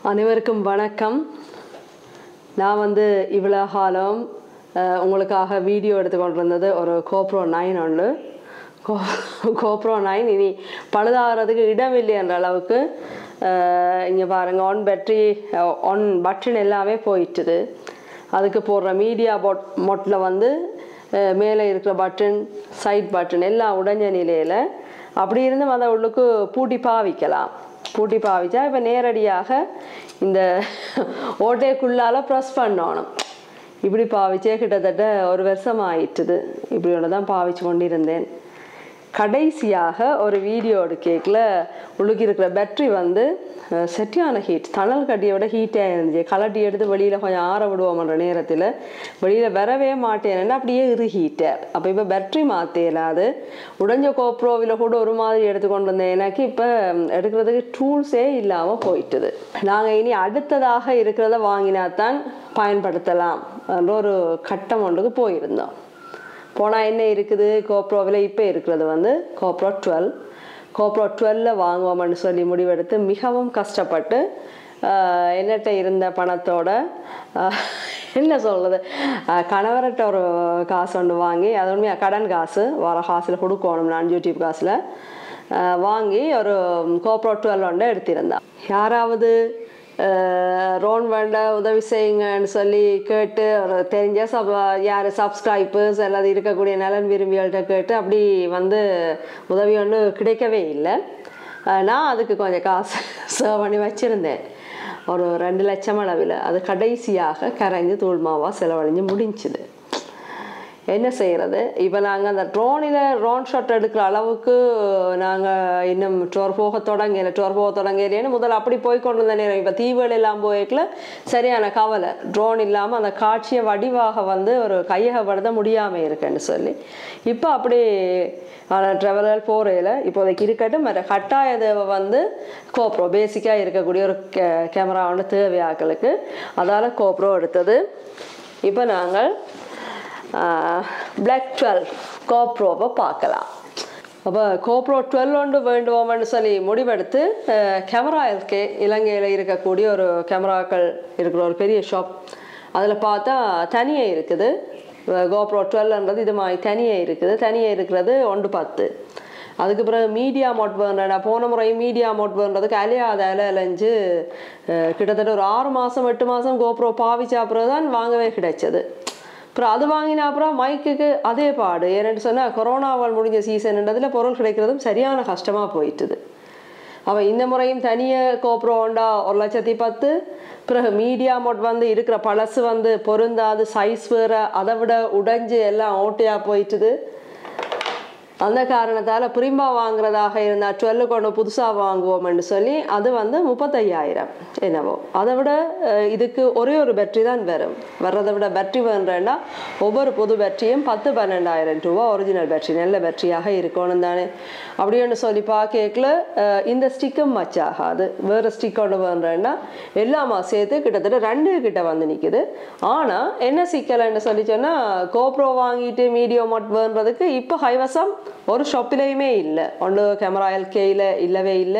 அனைவருக்கும் வணக்கம் நான் வந்து இவ்வளோ காலம் அஹ், உங்களுக்காக வீடியோ எடுத்து கொண்டு வந்தது ஒரு கோப்ரோ நைன் ஒன்று கோ கோப்ரோ நைன் இனி பழுதாகிறதுக்கு இடம் இல்லை என்ற அளவுக்கு இங்கே பாருங்கள் ஆன் பேட்ரி ஆன் பட்டன் எல்லாமே போயிட்டுது அதுக்கு போடுற மீடியா பாட் மொட்டில் வந்து அஹ், மேலே இருக்கிற பட்டன் சைட் பட்டன் எல்லாம் உடைஞ்ச நிலையில் அப்படி இருந்தும் அதை உள்ளுக்கு பூட்டி பாவிக்கலாம் பூட்டி பாவிச்சா இப்போ நேரடியாக இந்த ஓட்டைக்குள்ளால ப்ரெஸ் பண்ணணும் இப்படி பாவிச்சே கிட்டத்தட்ட ஒரு வருஷம் ஆயிட்டுது இப்படி ஒன்று தான் பாவிச்சு கொண்டிருந்தேன் கடைசியாக ஒரு வீடியோ எடுக்கல உள்ளுக்கு இருக்கிற பேட்ரி வந்து அஹ், சரியான ஹீட் தணல் கட்டியை விட ஹீட்டாக இருந்துச்சு கலட்டி எடுத்து வெளியில் கொஞ்சம் ஆற விடுவோம்ன்ற நேரத்தில் வெளியில் வரவே மாட்டேன் அப்படியே இரு ஹீட்டர் அப்போ இப்போ பேட்ரி மாற்ற இயலாது உடைஞ்ச கோப்ரோவில் கூட ஒரு மாதிரி எடுத்து கொண்டு வந்தேன் எனக்கு இப்போ எடுக்கிறதுக்கு டூல்ஸே இல்லாமல் போயிட்டுது நாங்கள் இனி அடுத்ததாக இருக்கிறத வாங்கினா தான் பயன்படுத்தலாம் என்ற ஒரு கட்டம் ஒன்றுக்கு போயிருந்தோம் போனால் என்ன இருக்குது கோப்ரோவில் இப்போ இருக்கிறது வந்து கோப்ரோ டுவெல் கோப்ரோ டுவெல்ல வாங்குவோம்னு சொல்லி முடிவெடுத்து மிகவும் கஷ்டப்பட்டு ஆஹ், என்னட்ட இருந்த பணத்தோட ஆஹ், என்ன சொல்கிறது கணவர்கிட்ட ஒரு காசு ஒன்று வாங்கி அது உண்மையாக கடன் காசு வர காசில் கொடுக்கணும் நான் யூடியூப் காசில் ஆஹ், வாங்கி ஒரு கோப்ரோ டுவெல் ஒன்று எடுத்திருந்தேன் யாராவது ரோன் வேண்ட உதவி செய்யுங்கன்னு சொல்லி கேட்டு ஒரு தெரிஞ்ச சப் யார் சப்ஸ்கிரைபர்ஸ் எல்லாது இருக்கக்கூடிய நலன் விரும்பிகள்கிட்ட கேட்டு அப்படி வந்து உதவி ஒன்று கிடைக்கவே இல்லை அஹ் நான் அதுக்கு கொஞ்சம் காசு சேவ் பண்ணி வச்சுருந்தேன் ஒரு ரெண்டு லட்சம் அளவில் அது கடைசியாக கரைஞ்சு தூள்மாவாக செலவழிஞ்சு முடிஞ்சுது என்ன செய்கிறது இப்போ நாங்கள் அந்த ட்ரோனில் ட்ரோன் ஷாட் எடுக்கிற அளவுக்கு நாங்கள் இன்னும் டோர் போக தொடங்கல டோர் போக தொடங்கலேன்னு முதல்ல அப்படி போய் கொண்டு வந்த நேரம் இப்போ தீவுகள் எல்லாம் போய்க்கல சரியான கவலை ட்ரோன் இல்லாமல் அந்த காட்சியை வடிவாக வந்து ஒரு கையகப்படுத்த முடியாமல் இருக்குன்னு சொல்லி இப்போ அப்படி ட்ரெவலர் போகையில் இப்போதைக்கு இருக்கட்டும் மற்ற கட்டாய தேவை வந்து கோப்ரோ பேசிக்காக இருக்கக்கூடிய ஒரு கே கேமரா வந்து தேவையாக்களுக்கு அதால் கோப்ரோ எடுத்தது இப்போ நாங்கள் பிளாக் டுவெல் கோப்ரோவை பார்க்கலாம் அப்போ கோப்ரோ டுவெல் ஒன்று வேண்டுவோம்னு சொல்லி முடிவெடுத்து கேமரா இருக்கே இலங்கையில் இருக்கக்கூடிய ஒரு கேமராக்கள் இருக்கிற ஒரு பெரிய ஷாப் அதில் பார்த்தா தனியே இருக்குது கோப்ரோ டுவெல்ன்றது இது மாதிரி தனியே இருக்குது தனியே இருக்கிறது ஒன்று பத்து அதுக்கு பிறகு மீடியா மோட் வேண்டா போன முறை மீடியா மோட் வேண்டதுக்கு அலையாத அலை அலைஞ்சு அஹ், கிட்டத்தட்ட ஒரு ஆறு மாதம் எட்டு மாதம் கோப்ரோ பாவிச்ச அப்புறம் தான் வாங்கவே கிடைச்சது அப்புறம் அது வாங்கின அப்புறம் மைக்குக்கு அதே பாடு ஏன்னு சொன்னால் கொரோனாவால் முடிஞ்ச சீசன்ன்றதுல பொருள் கிடைக்கிறதும் சரியான கஷ்டமாக போயிட்டுது அவன் இந்த முறையும் தனியாக கோப்ரோ ஹோண்டா ஒரு லட்சத்தி பத்து பிறகு மீடியா மோட் வந்து இருக்கிற பழசு வந்து பொருந்தாது சைஸ் வேறு அதை விட உடைஞ்சு எல்லாம் ஓட்டையாக போயிட்டுது அந்த காரணத்தால் பிரிம்பா வாங்குறதாக இருந்தால் டுவெல்லு கொண்டு புதுசாக வாங்குவோம்னு சொல்லி அது வந்து முப்பத்தையாயிரம் என்னவோ அதை விட அஹ், இதுக்கு ஒரே ஒரு பேட்டரி தான் வரும் வர்றதை விட பேட்டரி வேணுறேன்னா ஒவ்வொரு புது பேட்டரியும் பத்து பன்னெண்டாயிரம் ரூபா ஒரிஜினல் பேட்டரி நல்ல பேட்டரியாக இருக்கணும் தானே அப்படின்னு சொல்லி பார்க்கல இந்த ஸ்டிக்கும் மச் ஆகாது வேறு ஸ்டிக் ஒன்று வேணுறேன்னா எல்லாமா சேர்த்து கிட்டத்தட்ட ரெண்டு கிட்ட வந்து நிற்குது ஆனால் என்ன சிக்கலைன்னு சொல்லி சொன்னால் கோப்ரோ வாங்கிட்டு மீடியோ மட் வேணுறதுக்கு இப்போ ஹைவசம் ஒரு ஷாப்பிலையுமே இல்லை ஒன்று கேமரா எல்கேயில் இல்லவே இல்லை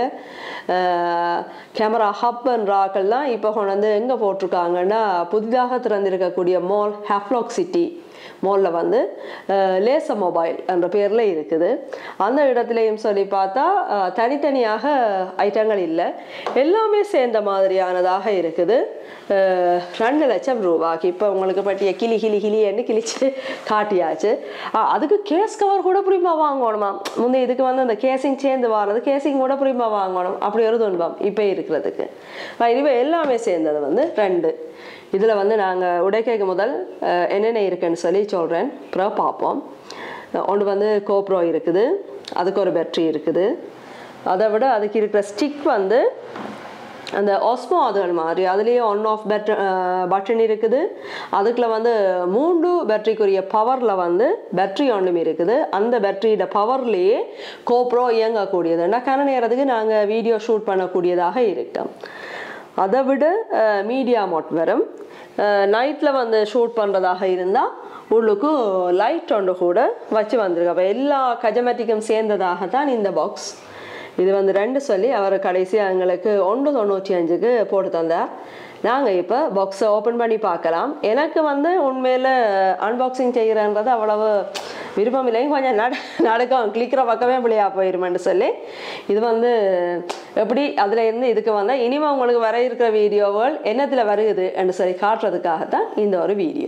கேமரா ஹப்ன்றாக்கள் தான் இப்போ கொண்டு வந்து எங்கே போட்டிருக்காங்கன்னா புதிதாக திறந்திருக்கக்கூடிய மால் ஹேஃப்லாக் சிட்டி மாலில் வந்து லேச மொபைல் என்ற பேரில் இருக்குது அந்த இடத்துலையும் சொல்லி பார்த்தா அஹ், தனித்தனியாக ஐட்டங்கள் இல்லை எல்லாமே சேர்ந்த மாதிரியானதாக இருக்குது அஹ், ரெண்டு லட்சம் ரூபாய்க்கு இப்போ உங்களுக்கு பற்றிய கிளி கிளி கிளின்னு கிழிச்சு காட்டியாச்சு அஹ், அதுக்கு கேஸ் கவர் கூட புரியுமா வாங்கணுமா முந்தைய இதுக்கு வந்து அந்த கேசிங் சேர்ந்து வர்றது கேசிங் கூட புரியுமா வாங்கணும் அப்படி ஒரு துன்பம் இப்போ இருக்கிறதுக்கு இதுவே எல்லாமே சேர்ந்தது வந்து ரெண்டு இதில் வந்து நாங்கள் உடைக்கைக்கு முதல் அஹ், என்னென்ன இருக்குன்னு சொல்லி சொல்கிறேன் அப்புறம் பார்ப்போம் ஒன்று வந்து கோப்ரோ இருக்குது அதுக்கு ஒரு பேட்ரி இருக்குது அதை விட அதுக்கு இருக்கிற ஸ்டிக் வந்து அந்த ஆஸ்மோ அதுகள் மாதிரி அதுலேயே ஒன் ஆஃப் பேட் பட்டன் இருக்குது அதுக்குள்ள வந்து மூன்று பேட்டரிக்குரிய பவரில் வந்து பேட்டரி ஒன்றும் இருக்குது அந்த பேட்டரியோட பவர்லேயே கோப்ரோ இயங்கக்கூடியது கன நேரத்துக்கு நாங்கள் வீடியோ ஷூட் பண்ணக்கூடியதாக இருக்கும் அதை விட மீடியா மோட் வரும் நைட்டில் வந்து ஷூட் பண்ணுறதாக இருந்தால் உள்ளுக்கு லைட் ஒன்று கூட வச்சு வந்திருக்கு அப்போ எல்லா கஜமெட்டிக்கும் சேர்ந்ததாக தான் இந்த பாக்ஸ் இது வந்து ரெண்டு சொல்லி அவர் கடைசியாக எங்களுக்கு ஒன்று தொண்ணூற்றி அஞ்சுக்கு போட்டு தந்தார் நாங்கள் இப்போ பாக்ஸை ஓப்பன் பண்ணி பார்க்கலாம் எனக்கு வந்து உண்மையில் அன்பாக்சிங் செய்கிறன்றது அவ்வளவு விருப்பம் இல்லைங்க கொஞ்சம் நட நடக்கும் கிளிக்கிற பக்கமே பிள்ளையா போயிருமென்னு சொல்லி இது வந்து எப்படி அதில் இருந்து இதுக்கு வந்தால் இனிமேல் உங்களுக்கு வர இருக்கிற வீடியோகள் என்னத்தில் வருகுது என்று சொல்லி காட்டுறதுக்காக தான் இந்த ஒரு வீடியோ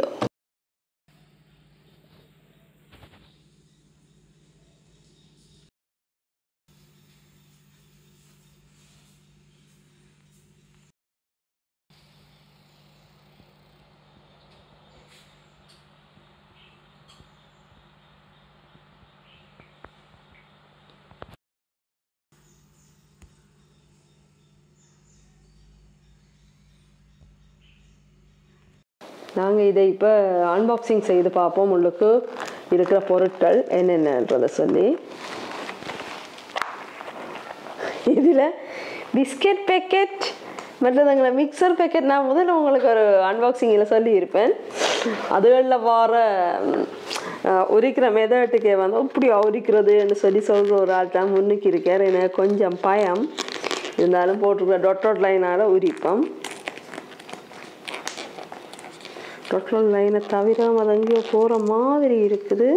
நாங்கள் இதை இப்போ அன்பாக்சிங் செய்து பார்ப்போம் உள்ளுக்கு இருக்கிற பொருட்கள் என்னென்னன்றதை சொல்லி இதில் பிஸ்கெட் பேக்கெட் மற்றதுங்களை மிக்சர் பேக்கெட் நான் முதல்ல உங்களுக்கு ஒரு அன்பாக்சிங்கில் சொல்லியிருப்பேன் அதுகளில் வர ம், அஹ், உரிக்கிற மெதட்டுக்கே வந்து இப்படி உரிக்கிறதுன்னு சொல்லி சொல்கிற ஒரு ஆள் தான் முன்னுக்கு இருக்கார் எனக்கு கொஞ்சம் பயம் இருந்தாலும் போட்டிருக்கிற டொட் டொட் லைனால் உரிப்போம் டொட்லோட் லைனை தவிர அது எங்கேயோ போகிற மாதிரி இருக்குது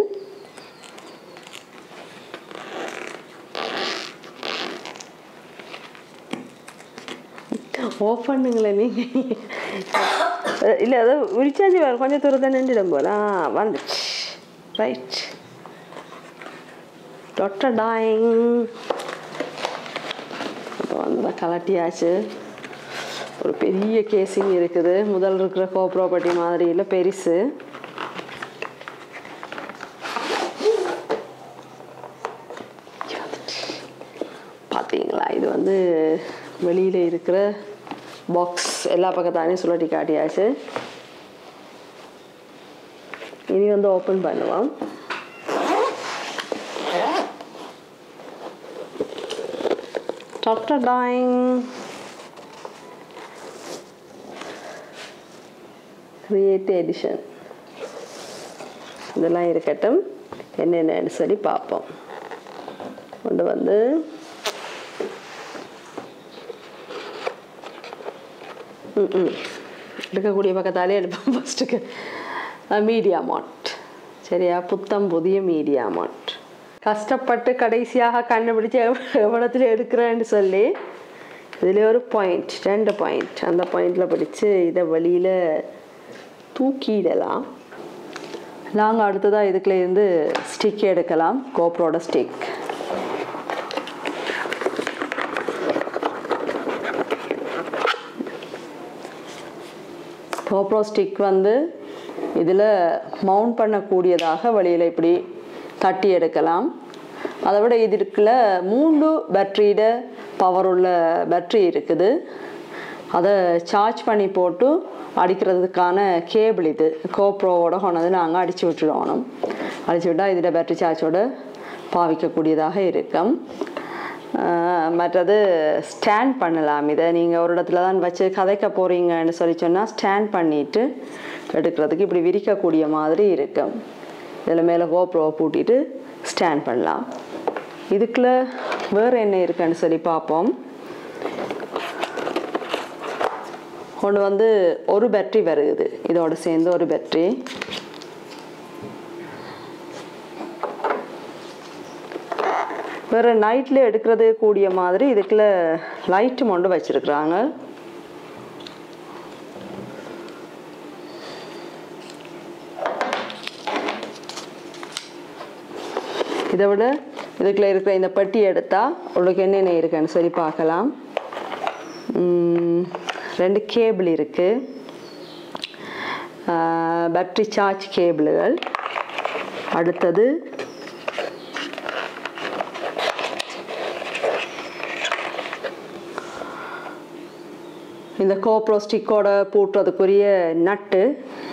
ஓஃப் பண்ணுங்களேன் நீங்கள் இல்லை அதை உரிச்சாச்சு வேறு கொஞ்சம் தூரத்தை நின்றுடும் போல ஆ வந்துச்சு ரைட் டொட்ட டாயிங் இப்போ வந்து கலட்டியாச்சு ஒரு பெரிய கேசிங் இருக்குது முதல் இருக்கிற கோ ப்ராப்பர்ட்டி மாதிரி இல்லை பெருசு பார்த்தீங்களா இது வந்து வெளியில் இருக்கிற பாக்ஸ் எல்லா பக்கத்தாலையும் சுழட்டி காட்டியாச்சு இனி வந்து ஓப்பன் பண்ணுவோம் டாக்டர் டாயிங் கிரியேட் எடிஷன் இதெல்லாம் இருக்கட்டும் என்னென்னு சொல்லி பார்ப்போம் கொண்டு வந்து ம், ம். எடுக்கக்கூடிய பக்கத்தாலே எடுப்போம் ஃபஸ்ட்டுக்கு மீடியா மார்ட் சரியா புத்தம் புதிய மீடியா மார்ட் கஷ்டப்பட்டு கடைசியாக கண்டுபிடிச்சு எவ்வளோத்துல எடுக்கிறேன்னு சொல்லி இதில் ஒரு பாயிண்ட் ரெண்டு பாயிண்ட் அந்த பாயிண்டில் பிடிச்சு இதை வெளியில் தூக்கிடலாம் நாங்கள் அடுத்ததாக இதுக்குள்ள இருந்து ஸ்டிக் எடுக்கலாம் கோப்ரோட ஸ்டிக் கோப்ரோ ஸ்டிக் வந்து இதில் மவுண்ட் பண்ணக்கூடியதாக வழியில் இப்படி தட்டி எடுக்கலாம் அதை விட இதுக்குள்ள மூன்று பேட்டரியிட பவர் உள்ள பேட்டரி இருக்குது அதை சார்ஜ் பண்ணி போட்டு அடிக்கிறதுக்கான கேபிள் இது கோப்ரோவோட கொண்டது நாங்கள் அடித்து விட்டுடணும் அடித்து விட்டால் இதில் பேட்டரி சார்ஜோட பாவிக்கக்கூடியதாக இருக்கும் ஆஹ் மற்றது ஸ்டாண்ட் பண்ணலாம் இதை நீங்கள் ஒரு இடத்துல தான் வச்சு கதைக்க போகிறீங்கன்னு சொல்லி சொன்னால் ஸ்டாண்ட் பண்ணிவிட்டு எடுக்கிறதுக்கு இப்படி விரிக்கக்கூடிய மாதிரி இருக்கும் இதில் மேலே கோப்ரோவை பூட்டிட்டு ஸ்டாண்ட் பண்ணலாம் இதுக்குள்ள வேறு என்ன இருக்குன்னு சொல்லி பார்ப்போம் கொண்டு வந்து ஒரு பேட்டரி வருகுது இதோட சேர்ந்து ஒரு பேட்டரி வேறு நைட்டில் எடுக்கிறது கூடிய மாதிரி இதுக்குள்ள லைட்டு கொண்டு வச்சுருக்குறாங்க இதை விட இதுக்குள்ள இருக்கிற இந்த பெட்டி எடுத்தால் உங்களுக்கு என்னென்ன இருக்குன்னு சொல்லி பார்க்கலாம் உம், ரெண்டு கேபிள் இருக்குது பேட்டரி சார்ஜ் கேபிள்கள் அடுத்தது இந்த கோப்ரோ ஸ்டிக்கோட பூட்டுறதுக்குரிய நட்டு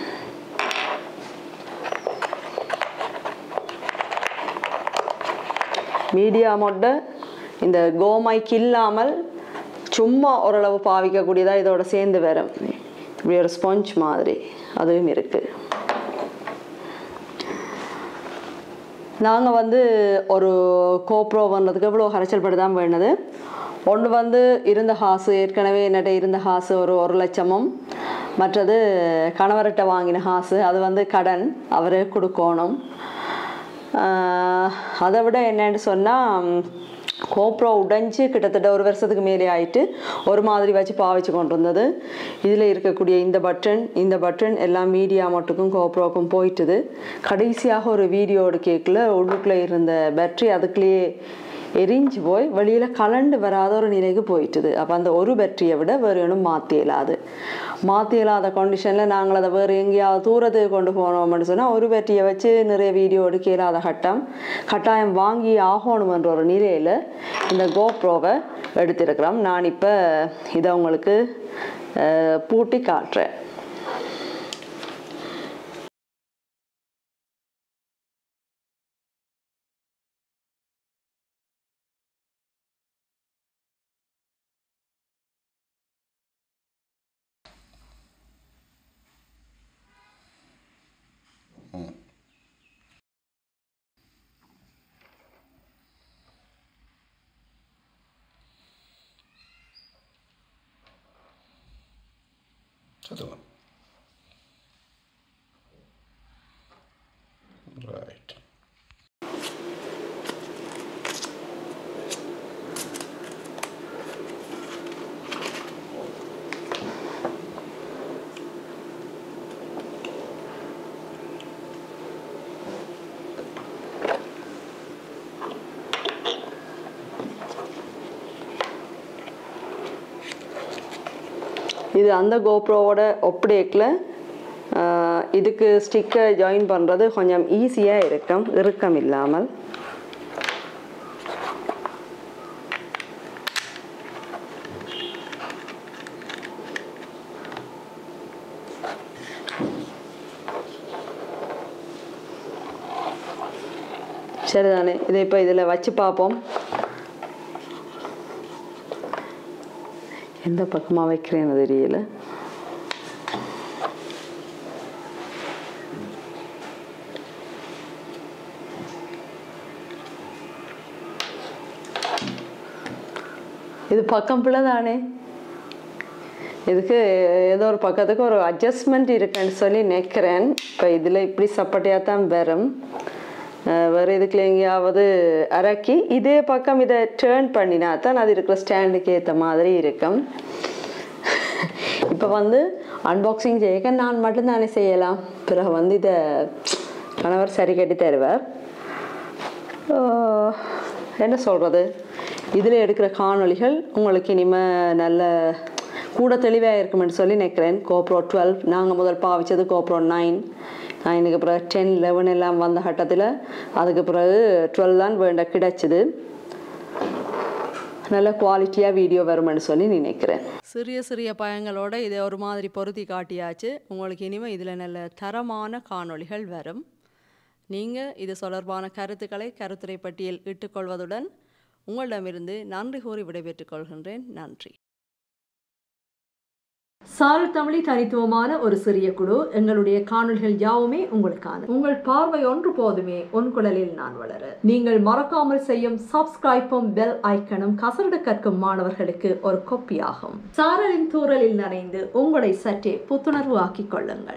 மீடியா மொட்டை இந்த கோமைக்கு இல்லாமல் சும்மா ஓரளவு பாவிக்கக்கூடியதாக இதோட சேர்ந்து வரும் இப்படி ஒரு ஸ்பாஞ்ச் மாதிரி அதுவும் இருக்குது நாங்கள் வந்து ஒரு கோப்ரோ பண்ணுறதுக்கு இவ்வளோ கரைச்சல் பட்டு தான் வேணுது ஒன்று வந்து இருந்த காசு ஏற்கனவே என்னட்ட இருந்த காசு ஒரு ஒரு லட்சமும் மற்றது கணவர்கிட்ட வாங்கின காசு அது வந்து கடன் அவரே கொடுக்கணும் ஆஹ் அதை விட என்னன்னு சொன்னால் கோப்ரோ உடைஞ்சு கிட்டத்தட்ட ஒரு வருஷத்துக்கு மேலே ஆயிட்டு ஒரு மாதிரி வச்சு பாவிச்சு கொண்டு வந்தது இதில் இருக்கக்கூடிய இந்த பட்டன் இந்த பட்டன் எல்லாம் மீடியா மட்டுக்கும் கோப்ரோக்கும் போயிட்டுது கடைசியாக ஒரு வீடியோ கேட்கல உள்ளுக்குள்ளே இருந்த பேட்ரி அதுக்குள்ளேயே எரிஞ்சு போய் வெளியில் கலண்டு வராத ஒரு நிலைக்கு போயிட்டுது அப்போ அந்த ஒரு பேட்டரியை விட வேறு ஒன்றும் மாற்றி இயலாது மாற்றி இயலாத கண்டிஷனில் நாங்கள் அதை வேறு எங்கேயாவது தூரத்துக்கு கொண்டு போனோம்னு சொன்னால் ஒரு பேட்டரியை வச்சு நிறைய வீடியோ எடுக்க இயலாத கட்டம் கட்டாயம் வாங்கி ஆகணுமன்ற ஒரு நிலையில் இந்த கோப்ரோவை எடுத்திருக்கிறோம் நான் இப்போ இதை உங்களுக்கு அஹ், பூட்டி காட்டுறேன் చదువు రైట్ இது அந்த கோப்ரோவோட ஒப்படேக்கில் இதுக்கு ஸ்டிக்கர் ஜாயின் பண்ணுறது கொஞ்சம் ஈஸியாக இருக்கும் இறுக்கம் இல்லாமல் சரிதானே இதை இப்போ இதில் வச்சு பார்ப்போம் எந்த பக்கமாக வைக்கிறேன்னு தெரியல இது பக்கம் பிள்ளை தானே இதுக்கு ஏதோ ஒரு பக்கத்துக்கு ஒரு அட்ஜஸ்ட்மெண்ட் இருக்குன்னு சொல்லி நினைக்கிறேன் இப்போ இதில் இப்படி சப்பட்டையாக தான் வரும் அஹ் வேறு இதுக்குள்ள எங்கேயாவது இறக்கி இதே பக்கம் இதை டேர்ன் பண்ணினா தான் அது இருக்கிற ஸ்டாண்டுக்கு ஏற்ற மாதிரி இருக்கும் இப்போ வந்து அன்பாக்சிங் செய்ய நான் மட்டும்தானே செய்யலாம் பிறகு வந்து இதை கணவர் சரி கட்டி தருவார் ஆஹ் என்ன சொல்கிறது இதில் எடுக்கிற காணொளிகள் உங்களுக்கு இனிமேல் நல்ல கூட தெளிவாக இருக்குமென்னு சொல்லி நினைக்கிறேன் கோப்ரோ டுவெல் நாங்கள் முதல் பாவிச்சது கோப்ரோ நைன் நைனுக்கு பிறகு டென் லெவன் எல்லாம் வந்த கட்டத்தில் அதுக்கு பிறகு டுவெல் தான் வேண்ட கிடைச்சிது நல்ல குவாலிட்டியாக வீடியோ வருமென்னு சொல்லி நினைக்கிறேன் சிறிய சிறிய பயங்களோட இதை ஒரு மாதிரி பொருத்தி காட்டியாச்சு உங்களுக்கு இனிமேல் இதில் நல்ல தரமான காணொளிகள் வரும் நீங்கள் இது தொடர்பான கருத்துக்களை கருத்துரை பட்டியல் இட்டுக்கொள்வதுடன் உங்களிடமிருந்து நன்றி கூறி விடைபெற்றுக் கொள்கின்றேன் நன்றி சாரல் தமிழி தனித்துவமான ஒரு சிறிய குழு எங்களுடைய காணொளிகள் யாவுமே உங்களுக்கான உங்கள் பார்வை ஒன்று போதுமே உன் குழலில் நான் வளர நீங்கள் மறக்காமல் செய்யும் சப்ஸ்கிரைப்பும் பெல் ஐக்கனும் கசரடு கற்கும் மாணவர்களுக்கு ஒரு கொப்பியாகும் சாரலின் தூரலில் நனைந்து உங்களை சற்றே புத்துணர்வு ஆக்கிக் கொள்ளுங்கள்